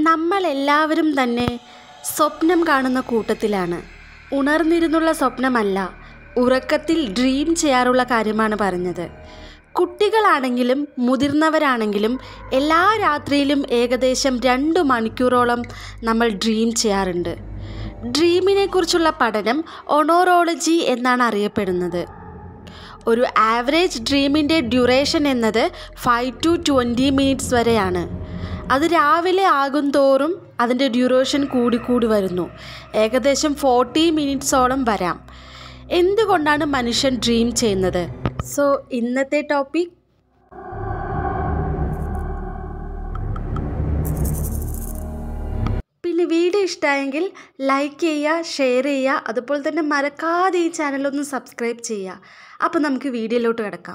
നമ്മളെല്ലാവരും തന്നെ സ്വപ്നം കാണുന്ന കൂട്ടത്തിലാണ് ഉണർന്നിരുന്നുള്ള സ്വപ്നമല്ല ഉറക്കത്തിൽ ഡ്രീം ചെയ്യാറുള്ള കാര്യമാണ് പറഞ്ഞത് കുട്ടികളാണെങ്കിലും മുതിർന്നവരാണെങ്കിലും എല്ലാ രാത്രിയിലും ഏകദേശം രണ്ട് മണിക്കൂറോളം നമ്മൾ ഡ്രീം ചെയ്യാറുണ്ട് ഡ്രീമിനെ കുറിച്ചുള്ള പഠനം ഒണോറോളജി എന്നാണ് അറിയപ്പെടുന്നത് ഒരു ആവറേജ് ഡ്രീമിൻ്റെ ഡ്യൂറേഷൻ എന്നത് ഫൈവ് ടു ട്വൻറ്റി മിനിറ്റ്സ് വരെയാണ് അത് രാവിലെ ആകും തോറും അതിൻ്റെ ഡ്യൂറേഷൻ കൂടിക്കൂടി വരുന്നു ഏകദേശം ഫോർട്ടി മിനിറ്റ്സോളം വരാം എന്തുകൊണ്ടാണ് മനുഷ്യൻ ഡ്രീം ചെയ്യുന്നത് സോ ഇന്നത്തെ ടോപ്പിക് പിന്നെ വീഡിയോ ഇഷ്ടമായെങ്കിൽ ലൈക്ക് ചെയ്യുക ഷെയർ ചെയ്യുക അതുപോലെ തന്നെ മറക്കാതെ ഈ ചാനലൊന്ന് സബ്സ്ക്രൈബ് ചെയ്യുക അപ്പോൾ നമുക്ക് വീഡിയോയിലോട്ട് കിടക്കാം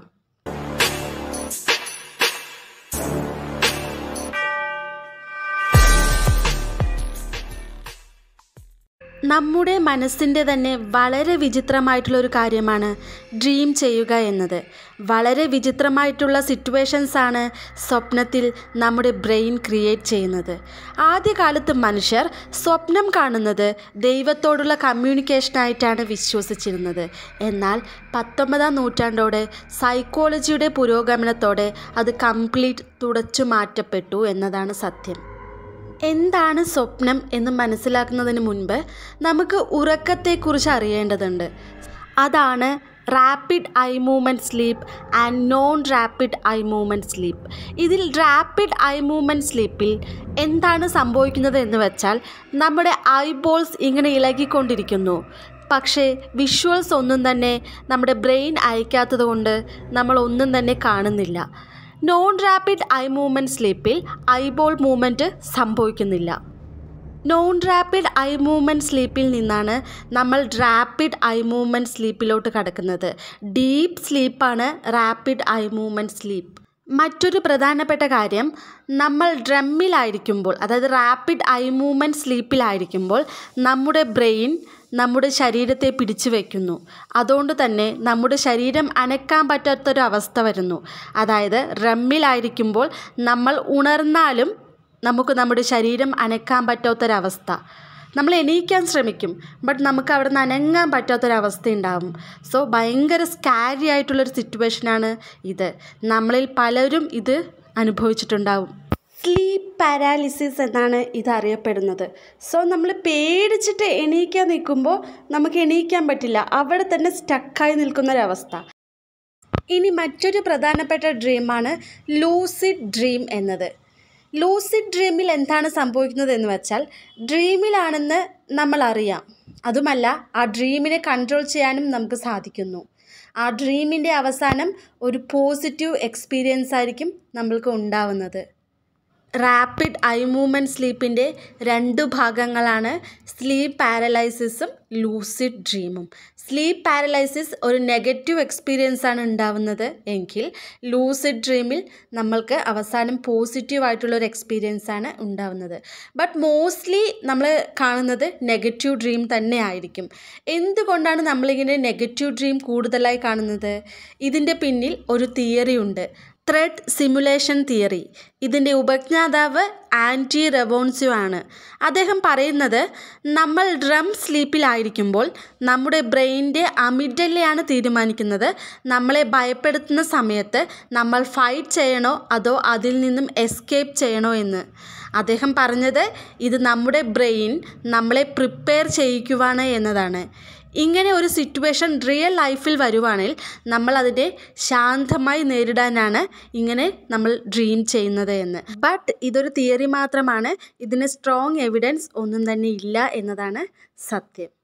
നമ്മുടെ മനസ്സിൻ്റെ തന്നെ വളരെ വിചിത്രമായിട്ടുള്ള ഒരു കാര്യമാണ് ഡ്രീം ചെയ്യുക എന്നത് വളരെ വിചിത്രമായിട്ടുള്ള സിറ്റുവേഷൻസ് ആണ് സ്വപ്നത്തിൽ നമ്മുടെ ബ്രെയിൻ ക്രിയേറ്റ് ചെയ്യുന്നത് ആദ്യകാലത്ത് മനുഷ്യർ സ്വപ്നം കാണുന്നത് ദൈവത്തോടുള്ള കമ്മ്യൂണിക്കേഷനായിട്ടാണ് വിശ്വസിച്ചിരുന്നത് എന്നാൽ പത്തൊമ്പതാം നൂറ്റാണ്ടോടെ സൈക്കോളജിയുടെ പുരോഗമനത്തോടെ അത് കംപ്ലീറ്റ് തുടച്ചു മാറ്റപ്പെട്ടു എന്നതാണ് സത്യം എന്താണ് സ്വപ്നം എന്ന് മനസ്സിലാക്കുന്നതിന് മുൻപ് നമുക്ക് ഉറക്കത്തെക്കുറിച്ച് അറിയേണ്ടതുണ്ട് അതാണ് rapid eye movement sleep and non rapid eye movement sleep ഇതിൽ റാപ്പിഡ് ഐ മൂവ്മെൻറ്റ് സ്ലീപ്പിൽ എന്താണ് സംഭവിക്കുന്നത് എന്ന് വെച്ചാൽ നമ്മുടെ ഐബോൾസ് ഇങ്ങനെ ഇളകിക്കൊണ്ടിരിക്കുന്നു പക്ഷേ വിഷ്വൽസ് ഒന്നും തന്നെ നമ്മുടെ ബ്രെയിൻ അയക്കാത്തത് കൊണ്ട് നമ്മൾ ഒന്നും തന്നെ കാണുന്നില്ല നോൺ റാപ്പിഡ് ഐ മൂവ്മെൻറ്റ് സ്ലീപ്പിൽ ഐബോൾ മൂവ്മെൻറ്റ് സംഭവിക്കുന്നില്ല നോൺ റാപ്പിഡ് ഐ മൂവ്മെൻറ്റ് സ്ലീപ്പിൽ നിന്നാണ് നമ്മൾ റാപ്പിഡ് ഐ മൂവ്മെൻറ്റ് സ്ലീപ്പിലോട്ട് കടക്കുന്നത് ഡീപ്പ് സ്ലീപ്പാണ് റാപ്പിഡ് ഐ മൂവ്മെൻറ്റ് സ്ലീപ്പ് മറ്റൊരു പ്രധാനപ്പെട്ട കാര്യം നമ്മൾ ഡ്രമ്മിലായിരിക്കുമ്പോൾ അതായത് റാപ്പിഡ് ഐ മൂവ്മെൻറ്റ് സ്ലീപ്പിലായിരിക്കുമ്പോൾ നമ്മുടെ ബ്രെയിൻ നമ്മുടെ ശരീരത്തെ പിടിച്ചു വയ്ക്കുന്നു അതുകൊണ്ട് തന്നെ നമ്മുടെ ശരീരം അനക്കാൻ പറ്റാത്തൊരു അവസ്ഥ വരുന്നു അതായത് റമ്മിലായിരിക്കുമ്പോൾ നമ്മൾ ഉണർന്നാലും നമുക്ക് നമ്മുടെ ശരീരം അനക്കാൻ പറ്റാത്തൊരവസ്ഥ നമ്മൾ എണീക്കാൻ ശ്രമിക്കും ബട്ട് നമുക്ക് അവിടെ നിന്ന് അനങ്ങാൻ പറ്റാത്തൊരവസ്ഥ ഉണ്ടാവും സോ ഭയങ്കര സ്കാരി ആയിട്ടുള്ളൊരു സിറ്റുവേഷനാണ് ഇത് നമ്മളിൽ പലരും ഇത് അനുഭവിച്ചിട്ടുണ്ടാവും സ്ലീപ്പ് പാരാലിസിസ് എന്നാണ് ഇത് അറിയപ്പെടുന്നത് സോ നമ്മൾ പേടിച്ചിട്ട് എണീക്കാൻ നിൽക്കുമ്പോൾ നമുക്ക് എണീക്കാൻ പറ്റില്ല അവിടെ തന്നെ സ്റ്റക്കായി നിൽക്കുന്നൊരവസ്ഥ ഇനി മറ്റൊരു പ്രധാനപ്പെട്ട ഡ്രീമാണ് ലൂസിഡ് ഡ്രീം എന്നത് ലൂസിഡ് ഡ്രീമിൽ എന്താണ് സംഭവിക്കുന്നത് എന്ന് വെച്ചാൽ ഡ്രീമിലാണെന്ന് നമ്മൾ അറിയാം അതുമല്ല ആ ഡ്രീമിനെ കൺട്രോൾ ചെയ്യാനും നമുക്ക് സാധിക്കുന്നു ആ ഡ്രീമിൻ്റെ അവസാനം ഒരു പോസിറ്റീവ് എക്സ്പീരിയൻസ് ആയിരിക്കും നമ്മൾക്ക് ഉണ്ടാവുന്നത് റാപ്പിഡ് ഐ മൂവ്മെൻറ്റ് സ്ലീപ്പിൻ്റെ രണ്ട് ഭാഗങ്ങളാണ് സ്ലീപ്പ് പാരലൈസിസും ലൂസിഡ് ഡ്രീമും സ്ലീപ്പ് പാരലൈസിസ് ഒരു നെഗറ്റീവ് എക്സ്പീരിയൻസ് ആണ് ഉണ്ടാവുന്നത് എങ്കിൽ ലൂസിഡ് ഡ്രീമിൽ നമ്മൾക്ക് അവസാനം പോസിറ്റീവ് ആയിട്ടുള്ള ഒരു എക്സ്പീരിയൻസ് ആണ് ഉണ്ടാവുന്നത് ബട്ട് മോസ്റ്റ്ലി നമ്മൾ കാണുന്നത് നെഗറ്റീവ് ഡ്രീം തന്നെ ആയിരിക്കും എന്തുകൊണ്ടാണ് നമ്മളിങ്ങനെ നെഗറ്റീവ് ഡ്രീം കൂടുതലായി കാണുന്നത് ഇതിൻ്റെ പിന്നിൽ ഒരു തിയറി ഉണ്ട് ത്രെഡ് സിമുലേഷൻ തിയറി ഇതിൻ്റെ ഉപജ്ഞാതാവ് ആൻറ്റി റെവോൺസ്യു ആണ് അദ്ദേഹം പറയുന്നത് നമ്മൾ ഡ്രം സ്ലീപ്പിലായിരിക്കുമ്പോൾ നമ്മുടെ ബ്രെയിനിൻ്റെ അമിഡല്ലയാണ് തീരുമാനിക്കുന്നത് നമ്മളെ ഭയപ്പെടുത്തുന്ന സമയത്ത് നമ്മൾ ഫൈറ്റ് ചെയ്യണോ അതോ അതിൽ നിന്നും എസ്കേപ്പ് ചെയ്യണോ എന്ന് അദ്ദേഹം പറഞ്ഞത് ഇത് നമ്മുടെ ബ്രെയിൻ നമ്മളെ പ്രിപ്പയർ ചെയ്യിക്കുവാണ് എന്നതാണ് ഇങ്ങനെ ഒരു സിറ്റുവേഷൻ റിയൽ ലൈഫിൽ വരുവാണെങ്കിൽ നമ്മൾ അതിനെ ശാന്തമായി നേരിടാനാണ് ഇങ്ങനെ നമ്മൾ ഡ്രീം ചെയ്യുന്നത് എന്ന് ബട്ട് ഇതൊരു തിയറി മാത്രമാണ് ഇതിന് സ്ട്രോങ് എവിഡൻസ് ഒന്നും തന്നെ ഇല്ല എന്നതാണ് സത്യം